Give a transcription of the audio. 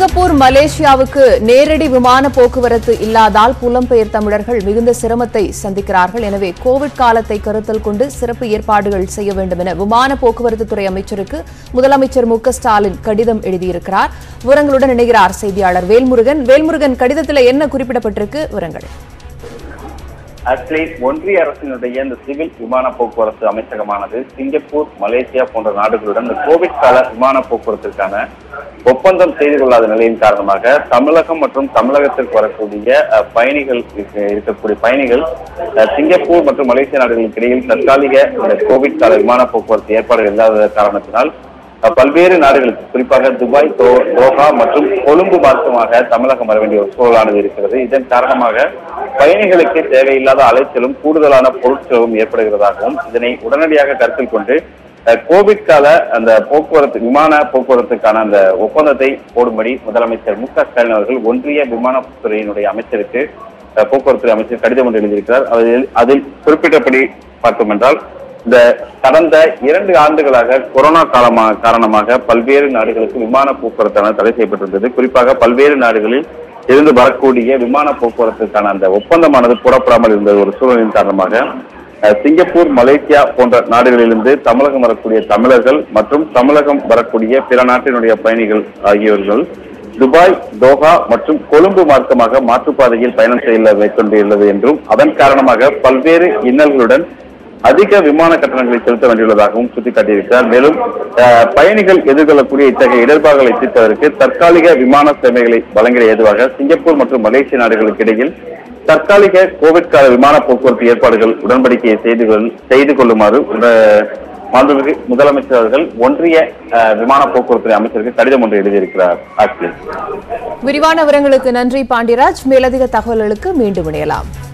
Singapore மலேசியாவுக்கு நேரடி விமான போக்குவரத்து இல்லாதால் புலம்பெயர் தமிழர்கள் மிகுந்த சிரமத்தை சந்திக்கிறார்கள் எனவே கோவிட் காலத்தை கருத்தில் கொண்டு சிறப்பு ஏற்பாடுகள் செய்ய வேண்டும் என விமான போக்குவரத்து துறை அமைச்சருக்கு முதலமைச்சர் மு க ஸ்டாலின் கடிதம் எழுதியிருக்கிறார் விவரங்களுடன் இணைகிறார் செய்தியாளர் வேல்முருகன் வேல்முருகன் கடிதத்தில் என்ன குறிப்பிடப்பட்டிருக்கு விவரங்கள் ஆக்சுவலி ஒன்றிய அரசினுடைய இந்த சிவில் விமான போக்குவரத்து அமைச்சகமானது சிங்கப்பூர் மலேசியா போன்ற நாடுகளுடன் இந்த கோவிட் கால விமான போக்குவரத்திற்கான ஒப்பந்தம் செய்து கொள்ளாத நிலையின் காரணமாக தமிழகம் மற்றும் தமிழகத்திற்கு வரக்கூடிய அஹ், பயணிகள் இருக்க- இருக்கக்கூடிய பயணிகள் அஹ், சிங்கப்பூர் மற்றும் மலேசியா நாடுகளுக்கு இடையில் தற்காலிக இந்த கோவிட் கால விமான போக்குவரத்து ஏற்பாடுகள் இல்லாத காரணத்தினால் அஹ், பல்வேறு நாடுகளுக்கு குறிப்பாக துபாய் தோ- தோஹா மற்றும் கொழும்பு மார்க்கமாக தமிழகம் வர வேண்டிய ஒரு சூழலானது இருக்கிறது இதன் காரணமாக பயணிகளுக்கு தேவையில்லாத அலைச்சலும் கூடுதலான பொருட்களும் ஏற்படுகிறதாகவும் இதனை உடனடியாக கருத்தில் கொண்டு அஹ், கோவிட் கால அந்த போக்குவரத்து விமான போக்குவரத்துக்கான அந்த ஒப்பந்தத்தை போடும்படி முதலமைச்சர் மு க ஸ்டாலின் அவர்கள் ஒன்றிய விமானத்துறையினுடைய அமைச்சருக்கு அஹ், போக்குவரத்து அமைச்சர் கடிதம் ஒன்று எழுதியிருக்கிறார் அதில் அதில் குறிப்பிட்டபடி பார்த்தோம் என்றால் இந்த கடந்த இரண்டு ஆண்டுகளாக கொரோனா காலமா காரணமாக பல்வேறு நாடுகளுக்கு விமான போக்குவரத்தான தடை செய்யப்பட்டிருந்தது குறிப்பாக பல்வேறு நாடுகளில் இருந்து வரக்கூடிய விமான போக்குவரத்துக்கான அந்த ஒப்பந்தமானது போடப்படாமல் இருந்த ஒரு சூழலின் காரணமாக அஹ், சிங்கப்பூர் மலேசியா போன்ற நாடுகளிலிருந்து தமிழகம் வரக்கூடிய தமிழர்கள் மற்றும் தமிழகம் வரக்கூடிய பிற நாட்டினுடைய பயணிகள் ஆகியோர்கள் துபாய் தோஹா மற்றும் கொழும்பு மார்க்கமாக மாற்றுப்பாதையில் பயணம் செய்ய மேற்கொண்டுள்ளது என்றும் அதன் காரணமாக பல்வேறு இன்னல்களுடன் அதிக விமான கட்டணங்களை செலுத்த வேண்டியுள்ளதாகவும் சுட்டிக்காட்டியிருக்கிறார் மேலும் அஹ், பயணிகள் எதிர்கொள்ளக்கூடிய இத்தகைய இடர்பாடுகளை தீர்ப்பதற்கு தற்காலிக விமான சேவைகளை வழங்கிட ஏதுவாக சிங்கப்பூர் மற்றும் மலேசிய நாடுகளுக்கு இடையில் தற்காலிக கோவிட் கால விமான போக்குவரத்து ஏற்பாடுகள் உடன்படிக்கையை செய்து கொள்- செய்து கொள்ளுமாறு உட- மாண்புமிகு முதலமைச்சர் அவர்கள் ஒன்றிய அஹ், விமான போக்குவரத்து அமைச்சருக்கு கடிதம் ஒன்று எழுதியிருக்கிறார் ஆக்சுவலி விரிவான விவரங்களுக்கு நன்றி பாண்டியராஜ் மேலதிக தகவல்களுக்கு மீண்டும் இணையலாம்